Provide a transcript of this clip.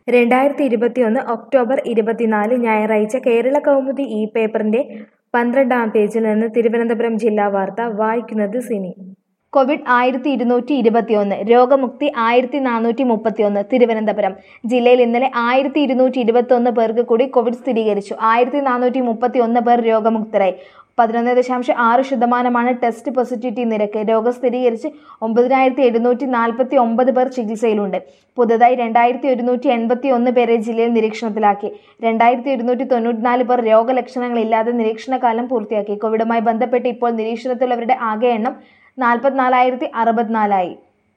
രണ്ടായിരത്തി ഇരുപത്തിയൊന്ന് ഒക്ടോബർ ഇരുപത്തിനാല് ഞായറാഴ്ച കേരള കൗമുദി ഈ പേപ്പറിന്റെ പന്ത്രണ്ടാം പേജിൽ നിന്ന് തിരുവനന്തപുരം ജില്ലാ വാർത്ത വായിക്കുന്നത് സിനി കോവിഡ് ആയിരത്തി ഇരുന്നൂറ്റി ഇരുപത്തിയൊന്ന് രോഗമുക്തി ആയിരത്തി നാനൂറ്റി മുപ്പത്തിയൊന്ന് തിരുവനന്തപുരം ജില്ലയിൽ ഇന്നലെ ആയിരത്തി ഇരുന്നൂറ്റി ഇരുപത്തിയൊന്ന് പേർക്ക് കൂടി കോവിഡ് സ്ഥിരീകരിച്ചു ആയിരത്തി നാനൂറ്റി മുപ്പത്തി ഒന്ന് പേർ രോഗമുക്തരായി പതിനൊന്ന് ദശാംശം ആറ് ശതമാനമാണ് ടെസ്റ്റ് പോസിറ്റിവിറ്റി നിരക്ക് രോഗം സ്ഥിരീകരിച്ച് ഒമ്പതിനായിരത്തി എഴുന്നൂറ്റി നാൽപ്പത്തി ഒമ്പത് പേർ ചികിത്സയിലുണ്ട് പുതുതായി രണ്ടായിരത്തി ഒരുന്നൂറ്റി എൺപത്തി ഒന്ന് പേരെ ജില്ലയിൽ നിരീക്ഷണത്തിലാക്കി രണ്ടായിരത്തി ഒരുന്നൂറ്റി തൊണ്ണൂറ്റിനാല് പേർ രോഗലക്ഷണങ്ങളില്ലാതെ നിരീക്ഷണകാലം പൂർത്തിയാക്കി കോവിഡുമായി ബന്ധപ്പെട്ട് ഇപ്പോൾ നിരീക്ഷണത്തിലുള്ളവരുടെ ആകെ എണ്ണം നാൽപ്പത്തിനാലായിരത്തി അറുപത്തിനാലായി